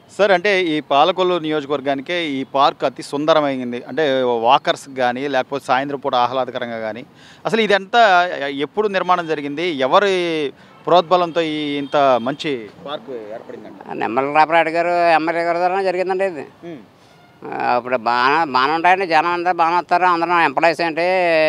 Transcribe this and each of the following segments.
Sir అంటే ఈ పాలకొల్లు నియోజకవర్గానికే ఈ పార్క్ అతి సుందరమైంది అంటే వాకర్స్ కానీ లేకపోతే సాయంత్రం పూట ఆహ్లాదకరంగా కానీ అసలు ఇదంతా ఎప్పుడు నిర్మాణం జరిగింది ఎవరి ప్రోద్బలంతో ఈ ఇంత మంచి పార్క్ ఏర్పడిందండి నిమ్మల రాపరాడు గారు ఎమ్మెల్యే గారి ద్వారా జరిగిందండి ఇది ఆ, ఇప్పుడు బాగా బాగానే ఉంటాయండి జనం అంతా బాగానే వస్తారు అందరూ ఎంప్లాయీస్ ఏంటి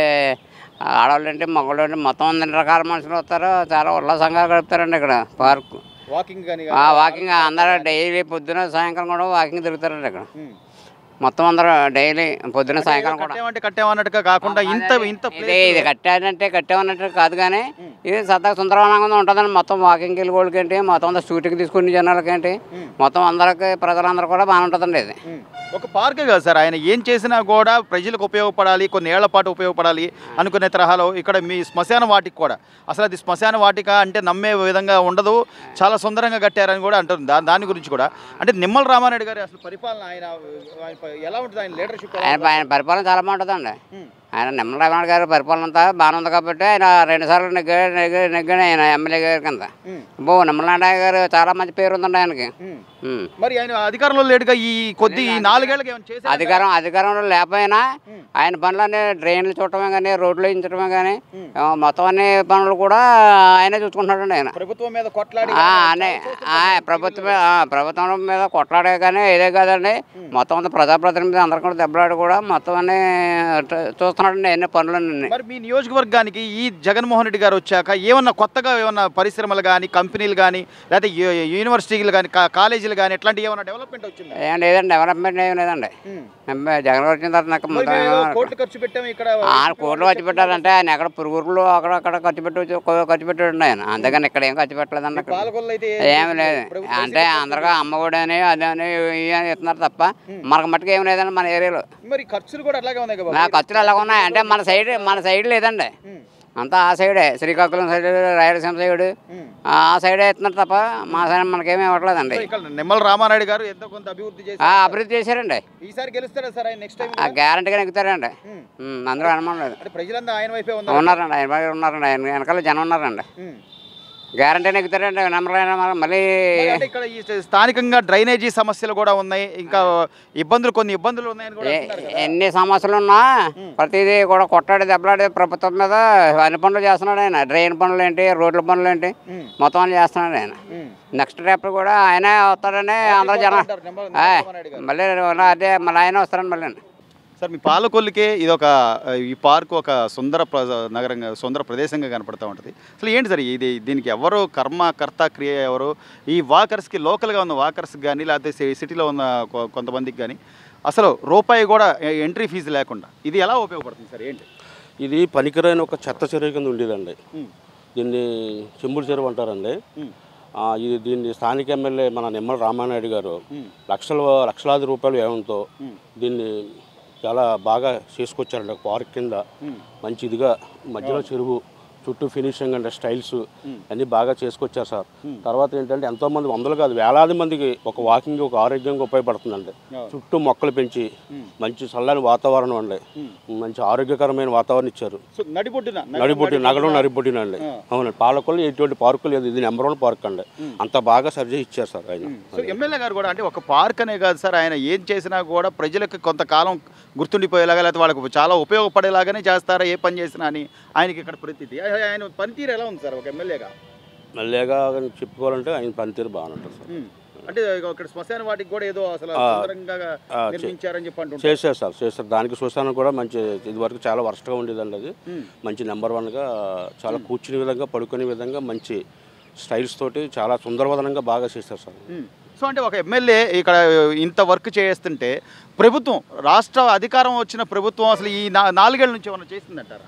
ఆడవాళ్ళు ఏంటి మగవాళ్ళు ఏంటి మొత్తం అన్ని రకాల మనుషులు వస్తారు చాలా ఉల్లాసంగా గడుపుతారండి ఇక్కడ పార్క్ వాకింగ్ కానీ ఆ వాకింగ్ అందరూ డైలీ పొద్దున సాయంకాలం కూడా వాకింగ్ తిరుగుతారండి ఇక్కడ మొత్తం అందరూ డైలీ పొద్దున సాయంకాలం కూడా కట్టామంటే కట్టామన్నట్టుగా కాకుండా ఇంత ఇంత ఇది ఇది కట్టానంటే కట్టామన్నట్టు కాదు కానీ ఇది సరదాగా సుందరవనంగా ఉంటుందండి మొత్తం వాకింగ్కి వెళ్ళి వాళ్ళకేంటి మొత్తం అంతా షూటింగ్ తీసుకునే జనాలకేంటి మొత్తం అందరికి ప్రజలందరూ కూడా బాగానే ఉంటుందండి ఇది ఉమ్. ఒక పార్కే కాదు సార్ ఆయన ఏం చేసినా కూడా ప్రజలకు ఉపయోగపడాలి కొన్ని ఏళ్ల పాటు ఉపయోగపడాలి అనుకునే తరహాలో ఇక్కడ మీ శ్మశాన వాటిక కూడా అసలు అది శ్మశాన వాటిక అంటే నమ్మే విధంగా ఉండదు చాలా సుందరంగా కట్టారని కూడా అంటారు దా దాని గురించి కూడా అంటే నిమ్మల రామారెడ్డి గారి అసలు పరిపాలన ఆయన ఆయన ప- ఎలా ఉంటుంది ఆయన లీడర్షిప్ ఆయన ఆయన పరిపాలన చాలా బాగుంటుందండి ఆయన నిమ్మల రామారావు గారి పరిపాలన అంతా బాగానే ఉంది కాబట్టి ఆయన రెండు సార్లు నెగ్గాడు నెగ్గాడు నెగ్గాడు ఆయన ఎమ్మెల్యే గారి కింద బో నిమ్మలనారాయణ గారు చాలా మంచి పేరు ఉందండి ఆయనకి ఉమ్. మరి ఆయన అధికారంలో లేడుగా ఈ కొద్ది ఈ నాలుగేళ్ళకి ఏమైనా చేశారా? అధికారం అధికారంలో లేకపోయినా ఆయన పనులన్నీ డ్రైన్లు చూడటమే కానీ రోడ్లు వేయించడమే కానీ ఆ, మొత్తం అన్ని పనులు కూడా ఆయనే చూసుకుంటున్నాడండి ఆయన ప్రభుత్వం మీద కొట్లాడి ఆ, అనే ఆ, ప్రభుత్వం మీద- ఆ, ప్రభుత్వం మీద కొట్లాడే కానీ ఇదే కాదండి మొత్తం అంతా ప్రజాప్రతినిధి అందరు కూడా దెబ్బలాడి కూడా మొత్తం అన్ని ట- చూస్తున్నాడండి ఎన్ని పనులన్నీ మరి మీ నియోజకవర్గానికి ఈ జగన్మోహన్ రెడ్డి గారు వచ్చాక ఏమన్నా కొత్తగా ఏమన్నా పరిశ్రమలు కానీ కంపెనీలు కానీ లేకపోతే యు- యూనివర్సిటీలు కానీ కాలేజీలు కానీ ఇట్లాంటి ఏమన్నా డెవలప్మెంట్ వచ్చిందా ఏం లేదండి డెవలప్మెంట్ ఏం లేదండి ఎంప- జగన్ గారు వచ్చిన తర్వాత నాకు మరి మొత్తం మేము ఏమో- కోట్లు ఖర్చు పెట్టాము ఇక్కడ ఆ కోట్లు ఖర్చు పెట్టారంటే ఆయన ఎక్కడ పురుగురులు అక్కడ అక్కడ ఖర్చు పెట్టి ఖర్చు పెట్టాడు ఆయన అందుకని ఇక్కడ ఏం ఖర్చు పెట్టలేదండి అక్కడ పాలకొల్లు అయితే ఏమి లేదు అంటే అందరిగా అమ్మఒడి అని అది అని ఇవి అని ఇస్తున్నారు తప్ప మనకు మట్టుకు ఏమి లేదండి మన ఏరియాలో మరి ఖర్చులు కూడా అట్లాగే ఉన్నాయి కదా నా ఖర్చులు ఎలా ఉన్నాయి అంటే మన సైడ్ మన సైడ్ లేదండి అంతా ఆ సైడే శ్రీకాకుళం సైడ్ రాయలసీమ సైడ్ ఆ సైడే ఇస్తున్నారు తప్ప మా సైడ్ మనకేమీ ఇవ్వట్లేదండి ఇక్కడ నిమ్మల రామారెడ్డి గారు ఎంతో కొంత అభివృద్ధి చేసి ఆ అభివృద్ధి చేశారండి ఈసారి గెలుస్తారా సార్ ఆయన నెక్స్ట్ టైం ఆ గ్యారంటీగా ఎక్కుతారండి ఉమ్, అందులో అనుమానం లేదు అంటే ప్రజలంతా ఆయన వైపే ఉన్నారు ఉన్నారండి ఆయన బాగా ఉన్నారండి ఆయన వెనకాల జనం ఉన్నారండి ఉమ్. గ్యారంటీని ఎక్కుతారండి నెంబర్ మళ్ళీ మరి అంటే ఇక్కడ ఈ స్థానికంగా డ్రైనేజీ సమస్యలు కూడా ఉన్నాయి ఇంకా ఇబ్బందులు కొన్ని ఇబ్బందులు ఉన్నాయని కూడా ఏ- అంటున్నారు కదా. ఎన్ని సమస్యలు ఉన్నా ప్రతిదీ కూడా కొట్టాడి దెబ్బలాడి ప్రభుత్వం మీద అన్ని పనులు చేస్తున్నాడు ఆయన డ్రైన్ పనులు ఏంటి రోడ్ల పనులు ఏంటి ఉమ్. మొత్తం అన్ని చేస్తున్నాడు ఆయన ఉమ్. నెక్స్ట్ రేపు కూడా ఆయనే వస్తాడని అందరూ జనం అంటారు నిమ్మల- ఆయ్, రామారెడ్డి గారు. మళ్ళీ అదే మళ్ళీ ఆయన వస్తారండి మళ్ళీ సార్ మీ పాలకొల్లుకే ఇది ఒక ఈ పార్క్ ఒక సుందర ప్ర నగరంగా సుందర ప్రదేశంగా కనపడుతూ ఉంటుంది అసలు ఏంటి సార్ ఇది దీనికి ఎవరు కర్మ కర్త క్రియ ఎవరు ఈ వాకర్స్కి లోకల్గా ఉన్న వాకర్స్కి కానీ లేకపోతే సి- సిటీలో ఉన్న కొ- కొంతమందికి కానీ అసలు రూపాయి కూడా ఎ- ఎంట్రీ ఫీజు లేకుండా ఇది ఎలా ఉపయోగపడుతుంది సార్ ఏంటి ఇది పనికిరైన ఒక చెత్త చెరువు కింద ఉండేదండి దీన్ని చెంబుడు చెరువు అంటారండి ఆ, ఇది దీన్ని స్థానిక ఎమ్మెల్యే మన నిమ్మల రామానాయుడు గారు లక్షల లక్షలాది రూపాయలు వ్యయంతో దీన్ని చాలా బాగా చేసుకొచ్చారండి ఒక పార్క్ కింద మంచి ఇదిగా మధ్యలో చెరువు చుట్టూ ఫినిషింగ్ అండ్ స్టైల్స్ అన్నీ బాగా చేసుకొచ్చారు సార్ తర్వాత ఏంటంటే ఎంతో మంది వందలు కాదు వేలాది మందికి ఒక వాకింగ్ ఒక ఆరోగ్యంగా ఉపయోగపడుతుందండి చుట్టూ మొక్కలు పెంచి మంచి చల్లని వాతావరణం అండి మంచి ఆరోగ్యకరమైన వాతావరణం ఇచ్చారు సో నడిబొడ్డున నడిబొట్టి నగరం నడిబొట్టిన అండి అవునండి పాలకొల్లు ఎటువంటి పార్కు లేదు ఇది నెంబర్ వన్ పార్క్ అండి అంత బాగా సర్జరీ ఇచ్చారు సార్ ఆయన సో ఎమ్మెల్యే గారు కూడా అంటే ఒక పార్క్ అనే కాదు సార్ ఆయన ఏం చేసినా కూడా ప్రజలకు కొంతకాలం గుర్తుండిపోయేలాగా లేకపోతే వాళ్ళకు చాలా ఉపయోగపడేలాగానే చేస్తారా ఏ పని చేసినా అని ఆయనకి ఇక్కడ ప్రతిదీ ఆయన- ఆయన పనితీరు ఎలా ఉంది సార్ ఒక ఎమ్మెల్యేగా మళ్ళీగా చెప్పుకోవాలంటే ఆయన పనితీరు బాగానే ఉంటుంది సార్ ఉమ్. అంటే ఇక్కడ శ్మశాన వాటికి కూడా ఏదో అసలు ఆ, సుందరంగా ఆ, చే- నిర్మించారని చెప్పి అంటుంటారు చేశారు సార్ చేశారు దానికి చూసాను కూడా మంచి ఇది వరకు చాలా వర్స్ట్గా ఉండేదండి అది మంచి నెంబర్ వన్గా చాలా కూర్చునే విధంగా పడుకునే విధంగా మంచి స్టైల్స్ తోటి చాలా సుందరవదనంగా బాగా చేశారు సార్ ఉమ్. సో అంటే ఒక ఎమ్మెల్యే ఇక్కడ ఇంత వర్క్ చేస్తుంటే ప్రభుత్వం రాష్ట్ర అధికారం వచ్చిన ప్రభుత్వం అసలు ఈ నా నాలుగేళ్ల నుంచి ఏమైనా చేసిందంటారా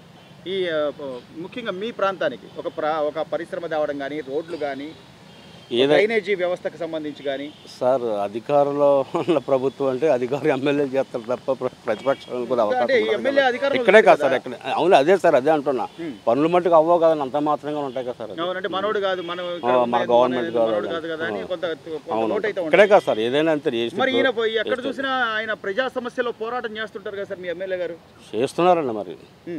ఈ ఆ, ప- ముఖ్యంగా మీ ప్రాంతానికి ఒక ప్రా ఒక పరిశ్రమ తేవడం కానీ రోడ్లు కానీ ఏదై డ్రైనేజీ వ్యవస్థకు సంబంధించి కానీ సార్ అధికారంలో ఉన్న ప్రభుత్వం అంటే అధికారి ఎమ్మెల్యే చేస్తారు తప్ప ప్ర- ప్రతిపక్షాలకు కూడా అవకాశం అంటే ఈ ఉండదు ఎమ్మెల్యే కదా. అధికారంలో ఇక్కడే ఉంది కాదు కదా. సార్ ఇక్కడ అవును అదే సార్ అదే అంటున్నా పనులు మట్టుకు అవ్వవు కదా అంత మాత్రంగా ఉంటాయి కదా సార్ అది. అవునంటే మనోడు కాదు మన ఆ, మన గవర్నమెంట్ కాదు మనోడు అది. కాదు కదా అని ఆ. కొంత కొంత అవును లోటు అయితే ఇక్కడే ఉంటుంది కాదు సార్ ఏదైనా అంతే చేసి మరి ఈయన పోయి ఎక్కడ చూసినా ఆయన ప్రజా సమస్యలో పోరాటం చేస్తుంటారు కదా సార్ మీ ఎమ్మెల్యే గారు చేస్తున్నారండి మరి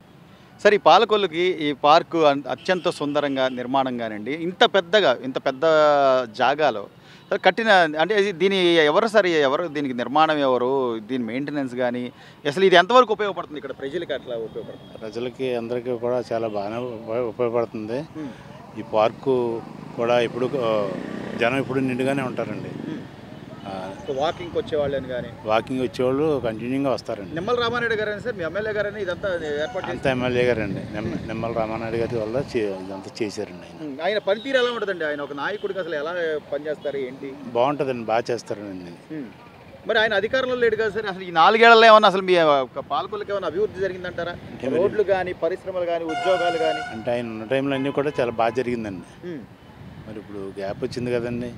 సరే ఈ పాలకొల్లుకి ఈ పార్కు అన్- అత్యంత సుందరంగా నిర్మాణం కానివ్వండి ఇంత పెద్దగా ఇంత పెద్ద జాగాలో సార్ కట్టిన అంటే ఇది దీని ఎవరు సార్ ఎవరు దీనికి నిర్మాణం ఎవరు దీని మెయింటెనెన్స్ కానీ అసలు ఇది ఎంతవరకు ఉపయోగపడుతుంది ఇక్కడ ప్రజలకి అట్లా ఉపయోగపడుతుంది ప్రజలకి అందరికీ కూడా చాలా బాగానే ఉప- ఉపయోగపడుతుంది ఈ పార్కు కూడా ఇప్పుడు ఆ, జనం ఇప్పుడు నిండుగానే ఉంటారండి ఆ, వాకింగ్కి వచ్చే వాళ్ళని కానీ వాకింగ్ వచ్చేవాళ్ళు కంటిన్యూగా వస్తారండి నిమ్మల రామారెడ్డి గారని సార్ మీ ఎమ్మెల్యే గారని ఇదంతా ఏర్పాటు అంత ఎమ్మెల్యే గారండి నిమ్మ నిమ్మల రామానాయుడు గారి వల్ల చే- ఇదంతా చేశారండి ఆయన చేసి ఆయన పనితీరు ఎలా ఉంటుందండి ఆయన ఒక నాయకుడికి అసలు ఎలా పనిచేస్తారు ఏంటి బాగుంటుందండి బాగా చేస్తారండి మరి ఆయన అధికారంలో లేడు కదా సార్ అసలు ఈ నాలుగేళ్లలో ఏమన్నా అసలు మీ పాలకులకి ఏమైనా అభివృద్ధి జరిగిందంటారా అంటే మరి- రోడ్లు కానీ పరిశ్రమలు కానీ ఉద్యోగాలు కానీ అంటే ఆయన ఉన్న టైంలో అన్నీ కూడా చాలా బాగా జరిగిందండి మరి ఇప్పుడు గ్యాప్ వచ్చింది కదండి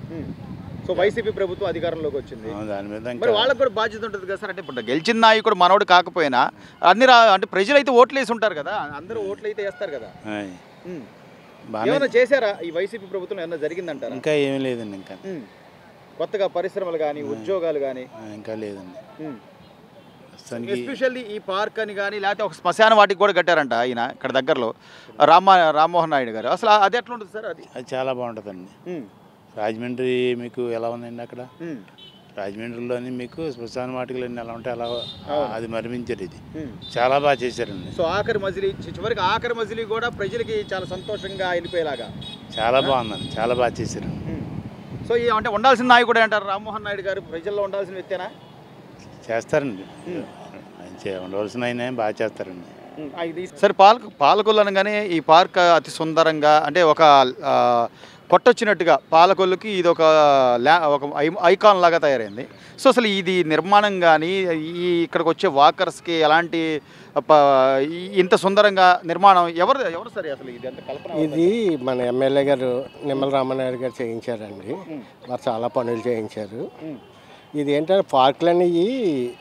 సో వైసీపీ ప్రభుత్వం అధికారంలోకి వచ్చింది ఆ, దాని మీద మరి ఇంకా వాళ్ళకి కూడా బాధ్యత ఉంటుంది కదా సార్ అంటే ఇప్పుడు గెలిచిన నాయకుడు మనోడు కాకపోయినా అన్ని రా అంటే ప్రజలు అయితే ఓట్లు వేసి ఉంటారు కదా అందరూ ఓట్లు అయితే వేస్తారు కదా ఆయ్, ఉమ్. బాగానే ఏమైనా చేశారా ఈ వైసీపీ ప్రభుత్వం ఏమైనా జరిగిందంటారా ఇంకా ఏమీ లేదండి ఇంకా ఉమ్. కొత్తగా పరిశ్రమలు కానీ ఉద్యోగాలు కానీ ఆ, ఇంకా లేదండి ప్రస్తుతానికి ఎస్పెషల్లీ ఈ పార్క్ అని కానీ లేకపోతే ఒక శ్మశాన వాటికి కూడా కట్టారంట ఆయన ఇక్కడ దగ్గరలో రామ రామ్మోహన్ నాయుడు గారు అసలు అది ఎట్లా ఉంటుంది సార్ అది అది చాలా బాగుంటుందండి ఉమ్. రాజమండ్రి మీకు ఎలా ఉందండి అక్కడ ఉమ్. రాజమండ్రిలోని మీకు శ్మశాన వాటికలు అన్నీ ఎలా ఉంటాయి అలా అది మరిమించారు ఇది ఉమ్. చాలా బాగా చేశారండి సో ఆఖరి మజిలీ చి- చివరికి ఆఖరి మజిలీ కూడా ప్రజలకి చాలా సంతోషంగా వెళ్ళిపోయేలాగా చాలా బాగుందండి చాలా బాగా చేశారండి సో ఈ అంటే ఉండాల్సిన నాయకుడు అంటారు రామ్మోహన్ నాయుడు గారు ప్రజల్లో ఉండాల్సిన వ్యక్తేనా చేస్తారండి ఆయన చే- ఉండవలసిన ఆయన బాగా చేస్తారండి సరే పాలక పాలకొల్లు అనగానే ఈ పార్క్ అతి సుందరంగా అంటే ఒక ఆ, కొట్టొచ్చినట్టుగా పాలకొల్లుకి ఇది ఒక ల్యా ఒక ఐ- ఐకాన్ లాగా తయారైంది సో అసలు ఇది నిర్మాణం కానీ ఈ ఇక్కడికి వచ్చే వాకర్స్కి ఎలాంటి ప- ఈ- ఇంత సుందరంగా నిర్మాణం ఎవరు ఎవరు సరే అసలు ఇది అంత కల్పన ఇది మన ఎమ్మెల్యే గారు నిమ్మల రామనాయుడు గారు చేయించారండి వారు చాలా పనులు చేయించారు ఇది ఏంటంటే పార్కులు అనేవి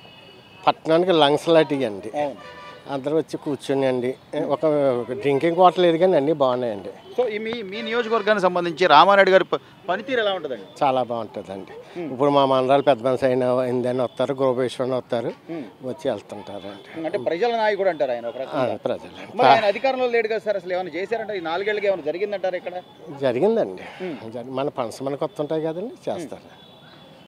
పట్టణానికి లంగ్స్ లాంటివి అండి అందరూ వచ్చి కూర్చొని అండి ఒక డ్రింకింగ్ వాటర్ లేదు కానీ అన్నీ బాగున్నాయండి సో ఈ మీ మీ నియోజకవర్గానికి సంబంధించి రామారెడ్డి గారి ప- పనితీరు ఎలా ఉంటుందండి చాలా బాగుంటుందండి ఇప్పుడు మా మండలాలు పెద్ద మనిషి అయిన ఇందని వస్తారు గృహేశ్వరని వస్తారు వచ్చి వెళ్తుంటారండి అంటే ప్రజల నాయకుడు అంటారు ఆయన ఒక ఆ, రకంగా ప్రజలు మరి ఆయన అధికారంలో లేడు కదా సార్ అసలు ఏమైనా చేశారంటే ఈ నాలుగేళ్ళకి ఏమైనా జరిగిందంటారా ఇక్కడ జరిగిందండి జరి- మన పనస మనకు వస్తుంటాయి కదండి చేస్తారు